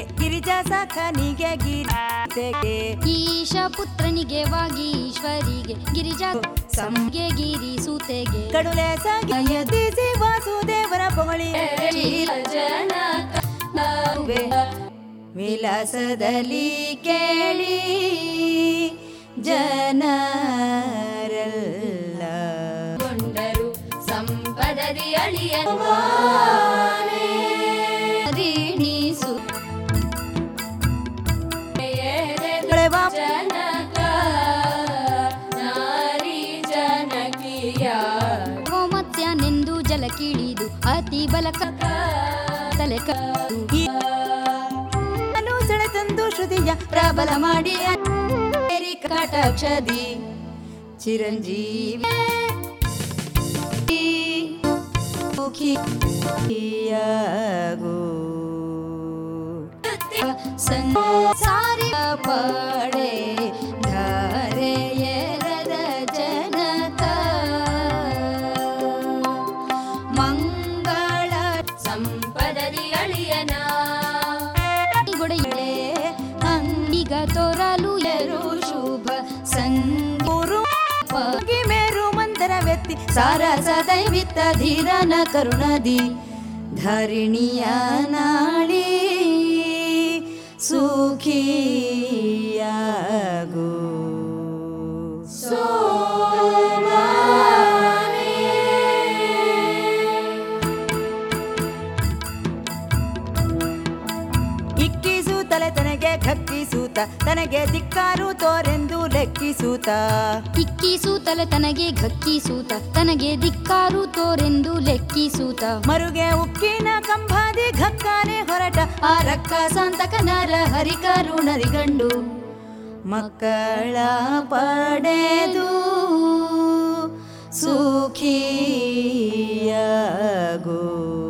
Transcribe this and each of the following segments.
ಗಿರಿಜಾ ಸಾಖನಿಗೆ ಗಿರಿತೆಗೆ ಈಶ ಪುತ್ರನಿಗೆ ವಾಗೀಶ್ವರಿಗೆ ಗಿರಿಜಾ ಸಂಗೆ ಗಿರಿ ಸೂತೆಗೆ ಕಡುಲೆ ಸಾಗಿಸಿ ವಾಸುದೇವರ ಪೊಗಳಿ ವಿಲಾಸದಲ್ಲಿ ಕೇಳಿ ಜನರಲ್ಲ ಗೊಂಡರು ಸಂಪದದಿ ಅಳಿಯ ರಿಣಿಸು ಕಳೆವ ಜನಕ ನಾರಿ ಜನಕಿಯ ಗೋಮತ್ಸ್ಯನೆಂದು ಜಲಕಿಳಿದು ಅತಿ ಬಲಕ ತಲೆಕ ಈ ನಾನು ಸೆಳೆತಂದು ಶ್ರುತಿಯ ಪ್ರಬಲ ಮಾಡಿ ಏರಿ ಕಟಾಕ್ಷದಿ ಚಿರಂಜೀವಿ ಸುಖಿಯಾಗು ಸಂಸಾರಿ ಪಡೆ ಧಾರೆ ಎರದ ಜನಕ ಮಂಗಳ ಸಂಪದದಿ ಅಳಿಯನ ಗೊಡೆಯಳೆ ಅಂಗಿಗ ತೋರಲು ಎರು ಶುಭ ಸಂಗುರು ಮೇರು ಮಂದರ ವ್ಯಕ್ತಿ ಸಾರ ಸದೈವಿತ್ತ ಧೀರನ ಕರುಣದಿ ಧರಣಿಯ ನಾಳಿ ಸುಖಿಯಾಗು ಇಕ್ಕಿಸೂತಲೆ ತನಗೆ ಘಕ್ಕಿಸೂತ ತನಗೆ ದಿಕ್ಕಾರು ತೋರೆಂದು ಲೆಕ್ಕಿಸೂತ ಇಕ್ಕಿಸೂತಲೆ ತನಗೆ ಘಕ್ಕಿಸೂತ ತನಗೆ ದಿಕ್ಕಾರು ತೋರೆಂದು ಲೆಕ್ಕಿಸೂತ ಮರುಗೆ ಉಕ್ಕಿನ ಕಂಬಾದಿ ಘಕ್ಕಾನೆ ಹೊರಟ ಆ ರಕ್ಕ ಸಂತಕ ನರ ಹರಿಕರುಣರಿ ಗಂಡು ಮಕ್ಕಳ ಪಡೆದು ಸುಖಿಯಾಗು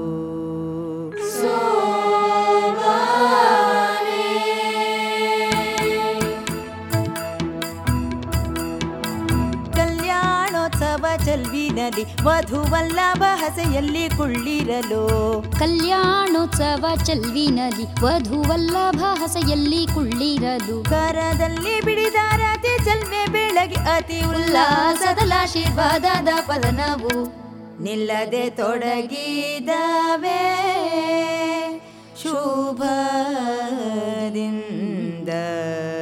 ಕಲ್ಯಾಣೋತ್ಸವ ಚೆಲ್ವಿನಲ್ಲಿ ವಧುವಲ್ಲಭ ಹಸೆಯಲ್ಲಿ ಕುಳ್ಳಿರಲು ಕಲ್ಯಾಣೋತ್ಸವ ಚೆಲ್ವಿನಲ್ಲಿ ವಧುವಲ್ಲಭ ಹಸೆಯಲ್ಲಿ ಕುಳ್ಳಿರಲು ಕರದಲ್ಲಿ ಬಿಡಿದಾರತಿ ಚೆಲ್ವೆ ಬೆಳಗಿ ಅತಿ ಉಲ್ಲಾಸದ ಆಶೀರ್ವಾದದ ಫಲನವು ನಿಲ್ಲದೆ ತೊಡಗಿದವೆ ಶುಭದಿಂದ